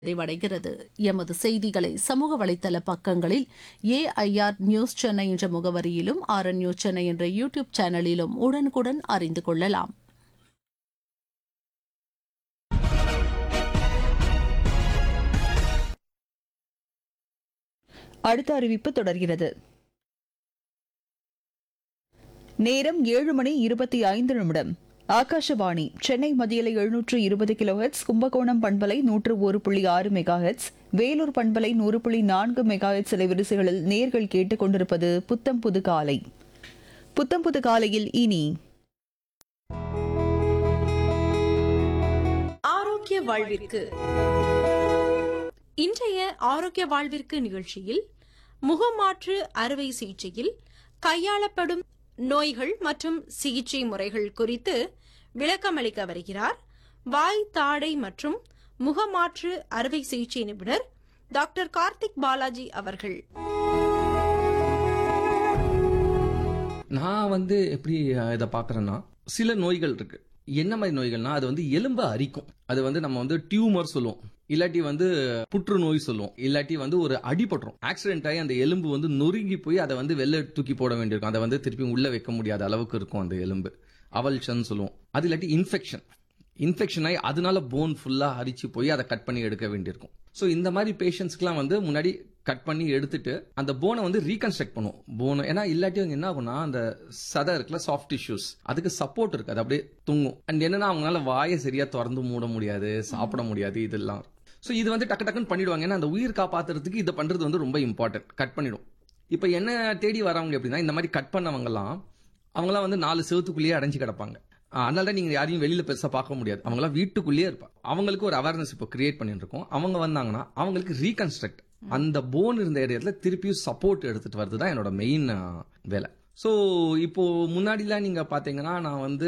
நிறைவடைகிறது எமது செய்திகளை சமூக வலைதள பக்கங்களில் ஏஐஆர் நியூஸ் சென்னை என்ற முகவரியிலும் ஆர் நியூஸ் சென்னை என்ற யூடியூப் சேனலிலும் உடனுக்குடன் அறிந்து கொள்ளலாம் அடுத்த அறிவிப்பு தொடர்கிறது நேரம் ஏழு மணி இருபத்தி ஐந்து நிமிடம் ஆகாஷவாணி சென்னை மதியலை எழுநூற்று இருபது கிலோஹெட்ஸ் கும்பகோணம் பண்பலை நூற்று ஒரு புள்ளி ஆறு மெகாஹெட்ஸ் வேலூர் பண்பலை நூறு புள்ளி நான்கு மெகாஹெட்ஸ் அலைவரிசைகளில் நேர்கள் கேட்டுக் கொண்டிருப்பது புத்தம் புது காலை புத்தம் புது காலையில் இனி ஆரோக்கிய வாழ்விற்கு இன்றைய ஆரோக்கிய வாழ்விற்கு நிகழ்ச்சியில் முகமாற்று அறுவை சிகிச்சையில் கையாளப்படும் நோய்கள் மற்றும் சிகிச்சை முறைகள் குறித்து விளக்கமளிக்க வருகிறார் வாய் தாடை மற்றும் முகமாற்று அறுவை சிகிச்சை நிபுணர் டாக்டர் கார்த்திக் பாலாஜி அவர்கள் நான் வந்து எப்படி அஹ், இதை பார்க்கறேன்னா சில நோய்கள் இருக்கு என்ன மாதிரி நோய்கள்னா அது வந்து எலும்பை அரிக்கும் அது வந்து நம்ம வந்து டியூமர் சொல்லுவோம் இல்லாட்டி வந்து புற்றுநோய் சொல்லுவோம் இல்லாட்டி வந்து ஒரு அடிபட்டுரும் ஆக்சிடென்ட் ஆகி அந்த எலும்பு வந்து நொறுங்கி போய் அதை வந்து வெளில தூக்கி போட வேண்டியிருக்கும் அதை வந்து திருப்பி உள்ள வைக்க முடியாத அளவுக்கு இருக்கும் அந்த எலும்பு அவல்ஷன் சொல்லுவோம் அது இல்லாட்டி இன்ஃபெக்ஷன் இன்ஃபெக்ஷன் ஆகி அதனால போன் ஃபுல்லா அரிச்சு போய் அதை கட் பண்ணி எடுக்க வேண்டியிருக்கும் ஸோ இந்த மாதிரி பேஷண்ட்ஸ்க்குலாம் வந்து முன்னாடி கட் பண்ணி எடுத்துட்டு அந்த போனை வந்து ரீகன்ஸ்ட்ரக்ட் பண்ணுவோம் போனை ஏன்னா இல்லாட்டி வந்து என்ன ஆகும்னா அந்த சதை இருக்குல்ல சாஃப்ட் டிஷ்யூஸ் அதுக்கு சப்போர்ட் இருக்கு அது அப்படியே தூங்கும் அண்ட் என்னன்னா அவங்களால வாயை சரியா திறந்து மூட முடியாது சாப்பிட முடியாது இதெல்லாம் ஸோ இது வந்து டக்கு டக்குன்னு பண்ணிடுவாங்க ஏன்னா அந்த உயிர் காப்பாத்துறதுக்கு இதை பண்றது வந்து ரொம்ப இம்பார்ட்டன்ட் கட் பண்ணிடும் இப்போ என்ன தேடி வரவங்க எப்படின்னா இந்த மாதிரி கட் பண்ணவங்கலாம் அவங்களாம் வந்து நாலு செவத்துக்குள்ளேயே அடைஞ்சு கிடப்பாங்க ஆஹ் அதனால தான் நீங்க யாரையும் வெளியில பெருசா பார்க்க முடியாது அவங்களாம் வீட்டுக்குள்ளேயே இருப்பாங்க அவங்களுக்கு ஒரு அவேர்னஸ் இப்போ கிரியேட் பண்ணிட்டு இருக்கோம் அவங்க வந்தாங்கன்னா அவங்களுக்கு ரீகன்ஸ்ட்ரக்ட் அந்த போன் இருந்த இடத்துல திருப்பியும் சப்போர்ட் எடுத்துட்டு வரது தான் என்னோட மெயின் வேலை ஸோ இப்போ முன்னாடிலாம் நீங்க பாத்தீங்கன்னா நான் வந்து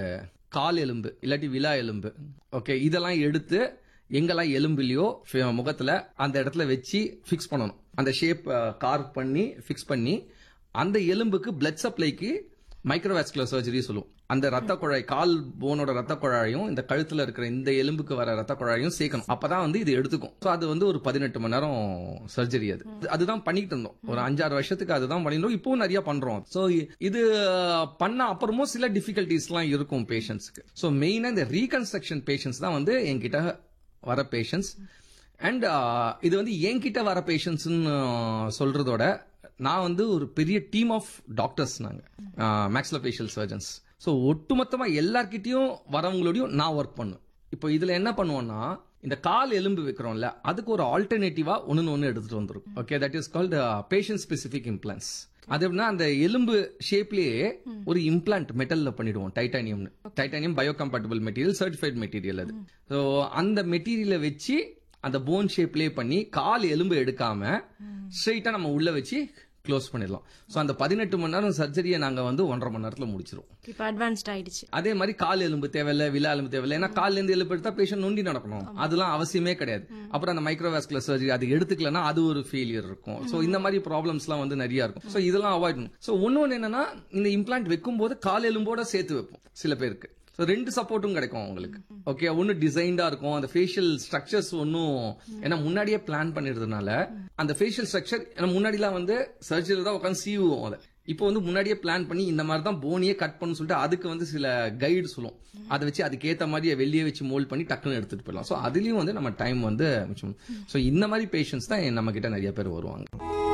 கால் எலும்பு இல்லாட்டி விலா எலும்பு ஓகே இதெல்லாம் எடுத்து எங்கெல்லாம் எலும்புலையோ ஃபி- முகத்துல அந்த இடத்துல வச்சு ஃபிக்ஸ் பண்ணணும் அந்த ஷேப் கார்வ் பண்ணி ஃபிக்ஸ் பண்ணி அந்த எலும்புக்கு பிளட் சப்ளைக்கு மைக்ரோவாஸ்குலர் சர்ஜரி சொல்லுவோம் அந்த ரத்த குழாய் கால் போனோட ரத்த குழாயும் இந்த கழுத்துல இருக்கிற இந்த எலும்புக்கு வர ரத்த குழாயும் சேர்க்கணும் அப்பதான் வந்து இது எடுத்துக்கும் ஸோ அது வந்து ஒரு பதினெட்டு மணி நேரம் சர்ஜரி அது அதுதான் பண்ணிட்டு இருந்தோம் ஒரு அஞ்சாறு வருஷத்துக்கு அதுதான் பண்ணிருந்தோம் இப்பவும் நிறைய பண்றோம் ஸோ இது பண்ண அப்புறமும் சில டிஃபிகல்டிஸ்லாம் இருக்கும் பேஷண்ட்ஸ்க்கு ஸோ மெயினா இந்த ரீகன்ஸ்ட்ரக்ஷன் பேஷண்ட்ஸ் தான் வந்து என்கிட்ட வர பேஷண்ட்ஸ் அண்ட் இது வந்து என்கிட்ட வர பேஷண்ட்ஸ்னு சொல்றதோட நான் வந்து ஒரு பெரிய டீம் ஆஃப் டாக்டர்ஸ் நாங்க மேக்ஸ்லோஃபேஷியல் சர்ஜன்ஸ் ஸோ ஒட்டுமொத்தமா எல்லார்கிட்டயும் வரவங்களோடையும் நான் ஒர்க் பண்ணுவேன் இப்போ இதுல என்ன பண்ணுவோம்னா இந்த கால் எலும்பு வைக்கிறோம்ல அதுக்கு ஒரு ஆல்டர்னேட்டிவா ஒன்னு ஒன்னு எடுத்துட்டு வந்துரும் okay that is called patient specific implants அது எப்படின்னா அந்த எலும்பு ஷேப்லயே ஒரு இம்ப்ளான்ட் மெட்டல்ல பண்ணிடுவோம் டைட்டானியம்னு titanium biocompatible material certified material அது ஸோ அந்த மெட்டீரியலை வச்சு அந்த போன் ஷேப்லயே பண்ணி கால் எலும்பு எடுக்காம ஸ்ட்ரைட்டா நம்ம உள்ள வச்சு க்ளோஸ் பண்ணிடலாம் ஸோ அந்த பதினெட்டு மணி நேரம் சர்ஜரியை நாங்க வந்து ஒன்றரை மணி நேரத்துல முடிச்சிருவோம் இப்ப அட்வான்ஸ்ட் ஆயிடுச்சு அதே மாதிரி கால் எலும்பு தேவையில்ல விலா எலும்பு தேவையில்ல ஏன்னா கால்ல இருந்து எலும்பு எடுத்தா பேஷண்ட் நொண்டி நடக்கணும் அதெல்லாம் அவசியமே கிடையாது அப்புறம் அந்த மைக்ரோவாஸ்குலர் சர்ஜரி அது எடுத்துக்கலன்னா அது ஒரு ஃபெயிலியர் இருக்கும் சோ இந்த மாதிரி ப்ராப்ளம்ஸ்லாம் வந்து நிறைய இருக்கும் சோ இதெல்லாம் அவாய்ட் பண்ணும் சோ ஒன்னொன்னு என்னன்னா இந்த இம்ப்ளான்ட் வைக்கும் போது கால் எலும்போட சேர்த்து வைப்போம் சில பேருக்கு ஸோ ரெண்டு சப்போர்ட்டும் கிடைக்கும் அவங்களுக்கு ஓகே ஒன்னு டிசைன்டா இருக்கும் அந்த ஃபேஷியல் ஸ்ட்ரக்சர்ஸ் ஒன்றும் ஏன்னா முன்னாடியே பிளான் பண்ணிடுறதுனால அந்த ஃபேஷியல் ஸ்ட்ரக்சர் ஏன்னா முன்னாடிலாம் வந்து சர்ஜரியில் தான் உட்காந்து சீவுவோம் அதை இப்போ வந்து முன்னாடியே பிளான் பண்ணி இந்த மாதிரி தான் போனியே கட் பண்ணு சொல்லிட்டு அதுக்கு வந்து சில கைடு சொல்லும் அதை வச்சு அதுக்கு ஏத்த மாதிரி வெளியே வச்சு மோல்ட் பண்ணி டக்குன்னு எடுத்துட்டு போயிடலாம் ஸோ அதுலயும் வந்து நம்ம டைம் வந்து மிச்சம் ஸோ இந்த மாதிரி பேஷண்ட்ஸ் தான் நம்ம கிட்ட நிறைய பேர் வருவாங்க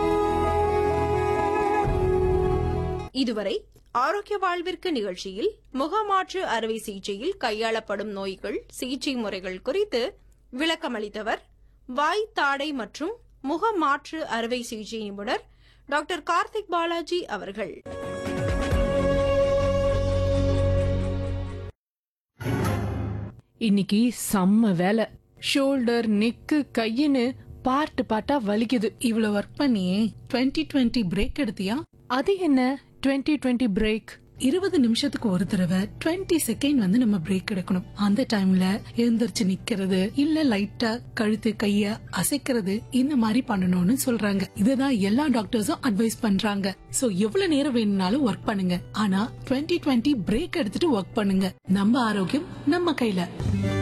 இதுவரை ஆரோக்கிய வாழ்விற்கு நிகழ்ச்சியில் முகமாற்று அறுவை சிகிச்சையில் கையாளப்படும் நோய்கள் சிகிச்சை முறைகள் குறித்து விளக்கமளித்தவர் வாய் தாடை மற்றும் முகமாற்று அறுவை சிகிச்சை நிபுணர் டாக்டர் கார்த்திக் பாலாஜி அவர்கள் இன்னைக்கு செம்ம வேலை ஷோல்டர் நெக்கு கையின்னு பார்ட் பார்ட்டா வலிக்குது இவ்வளவு ஒர்க் பண்ணியே 2020 டுவெண்ட்டி பிரேக் எடுத்தியா அது என்ன 2020 டுவெண்ட்டி பிரேக் இருபது நிமிஷத்துக்கு ஒரு தடவை 20 செகண்ட் வந்து நம்ம பிரேக் எடுக்கணும் அந்த டைம்ல எழுந்திருச்சு நிக்கிறது இல்ல லைட்டா கழுத்து கைய அசைக்கிறது இந்த மாதிரி பண்ணணும்னு சொல்றாங்க இதுதான் எல்லா டாக்டர்ஸும் அட்வைஸ் பண்றாங்க சோ எவ்வளவு நேரம் வேணும்னாலும் ஒர்க் பண்ணுங்க ஆனா 2020 டுவெண்ட்டி பிரேக் எடுத்துட்டு ஒர்க் பண்ணுங்க நம்ம ஆரோக்கியம் நம்ம கையில